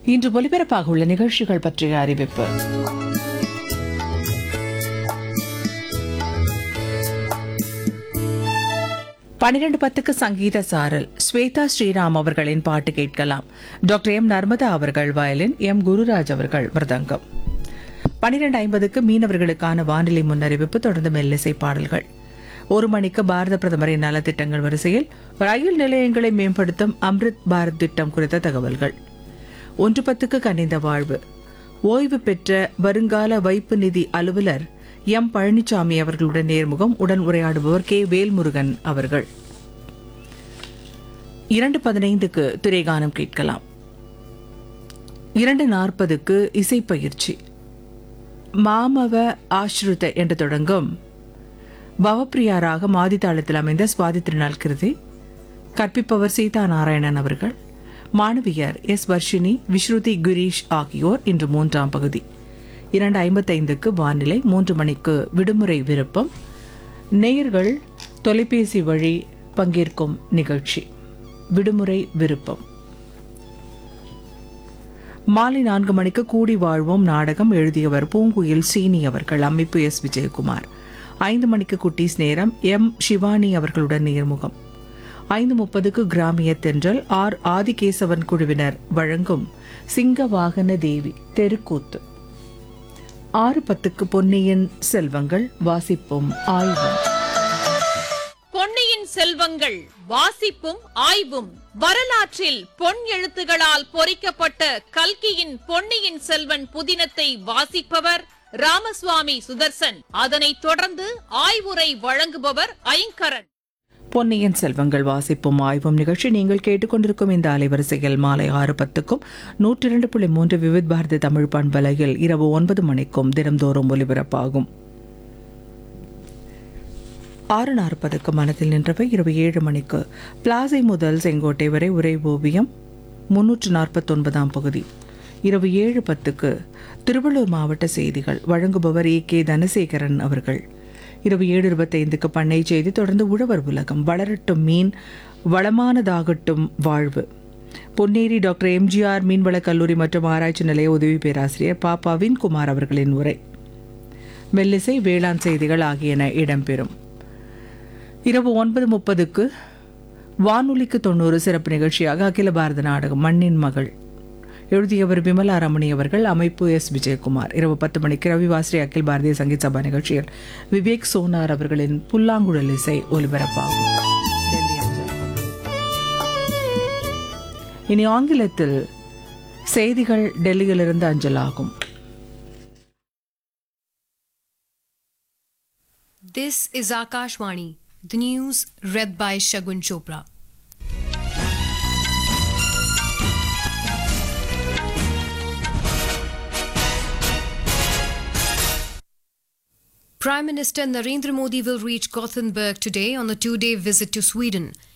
இன்று ஒலிபரப்பாக உள்ள நிகழ்ச்சிகள் பற்றிய அறிவிப்பு பனிரெண்டு பத்துக்கு சங்கீத சாரல் ஸ்வேதா ஸ்ரீராம் அவர்களின் பாட்டு கேட்கலாம் டாக்டர் எம் நர்மதா அவர்கள் வயலின் எம் குருராஜ் அவர்கள் மிருதங்கம் பனிரெண்டு ஐம்பதுக்கு மீனவர்களுக்கான வானிலை முன்னறிவிப்பு தொடர்ந்து மெல்லிசை பாடல்கள் ஒரு மணிக்கு பாரத பிரதமரின் நலத்திட்டங்கள் வரிசையில் ரயில் நிலையங்களை மேம்படுத்தும் அம்ரித் பாரத் திட்டம் குறித்த தகவல்கள் ஒன்று பத்துக்கு கனிந்த வாழ்வு ஓய்வு பெற்ற வருங்கால வைப்பு நிதி அலுவலர் எம் பழனிசாமி அவர்களுடன் நேர்முகம் உடன் உரையாடுபவர் கே வேல்முருகன் அவர்கள் இரண்டு பதினைந்துக்கு திரைகானம் கேட்கலாம் இரண்டு நாற்பதுக்கு இசைப்பயிற்சி மாமவ ஆஸ்ருத என்று தொடங்கும் பவப்பிரியாராக மாதித்தாளத்தில் அமைந்த சுவாதி திருநாள் கிருதி கற்பிப்பவர் சீதா நாராயணன் அவர்கள் மாணவியர் எஸ் வர்ஷினி விஸ்ருதி குரீஷ் ஆகியோர் இன்று மூன்றாம் பகுதி இரண்டு ஐம்பத்தைந்துக்கு வானிலை மூன்று மணிக்கு விடுமுறை விருப்பம் நேயர்கள் தொலைபேசி வழி பங்கேற்கும் நிகழ்ச்சி விடுமுறை விருப்பம் மாலை நான்கு மணிக்கு கூடி வாழ்வோம் நாடகம் எழுதியவர் பூங்குயில் சீனி அவர்கள் அமைப்பு எஸ் விஜயகுமார் ஐந்து மணிக்கு குட்டீஸ் நேரம் எம் சிவானி அவர்களுடன் நேர்முகம் ஐந்து முப்பதுக்கு கிராமிய தென்றல் ஆர் ஆதிகேசவன் குழுவினர் வழங்கும் சிங்க வாகன தேவி தெருக்கூத்து ஆறு பத்துக்கு பொன்னியின் செல்வங்கள் வாசிப்பும் ஆய்வும் பொன்னியின் செல்வங்கள் வாசிப்பும் ஆய்வும் வரலாற்றில் பொன் எழுத்துகளால் பொறிக்கப்பட்ட கல்கியின் பொன்னியின் செல்வன் புதினத்தை வாசிப்பவர் ராமசுவாமி சுதர்சன் அதனைத் தொடர்ந்து ஆய்வுரை வழங்குபவர் ஐங்கரன் பொன்னியின் செல்வங்கள் வாசிப்பும் ஆய்வும் நிகழ்ச்சி நீங்கள் கேட்டுக்கொண்டிருக்கும் இந்த அலைவரிசையில் மாலை ஆறு பத்துக்கும் நூற்றி இரண்டு புள்ளி மூன்று விவித் பாரதி தமிழ் பண்பலையில் இரவு ஒன்பது மணிக்கும் தினம்தோறும் ஒலிபரப்பாகும் ஆறு நாற்பதுக்கு மனதில் நின்றவை இரவு ஏழு மணிக்கு பிளாசை முதல் செங்கோட்டை வரை உரை ஓவியம் முன்னூற்று நாற்பத்தொன்பதாம் பகுதி இரவு ஏழு பத்துக்கு திருவள்ளூர் மாவட்ட செய்திகள் வழங்குபவர் ஏ கே தனசேகரன் அவர்கள் இரவு ஏழு இருபத்தைந்துக்கு பண்ணை செய்தி தொடர்ந்து உழவர் உலகம் வளரட்டும் மீன் வளமானதாகட்டும் வாழ்வு பொன்னேரி டாக்டர் எம்ஜிஆர் மீன்வள கல்லூரி மற்றும் ஆராய்ச்சி நிலைய உதவி பேராசிரியர் பா பவின்குமார் அவர்களின் உரை மெல்லிசை வேளாண் செய்திகள் ஆகியன இடம்பெறும் இரவு ஒன்பது முப்பதுக்கு வானொலிக்கு தொண்ணூறு சிறப்பு நிகழ்ச்சியாக அகில பாரத நாடகம் மண்ணின் மகள் எழுதியவர் விமலா ரமணி அவர்கள் அமைப்பு எஸ் விஜயகுமார் இரவு பத்து மணிக்கு ரவிவாஸ்ரீ அகில் பாரதிய சங்கீத் சபா நிகழ்ச்சியில் விவேக் சோனார் அவர்களின் புல்லாங்குழல் இசை ஒலிபரப்பாகும் டெல்லி அஞ்சல். இனி ஆங்கிலத்தில் செய்திகள் டெல்லியிலிருந்து அஞ்சலாகும் This is Akashvani, the news read by Shagun Chopra. Prime Minister Narendra Modi will reach Gothenburg today on a two day visit to Sweden.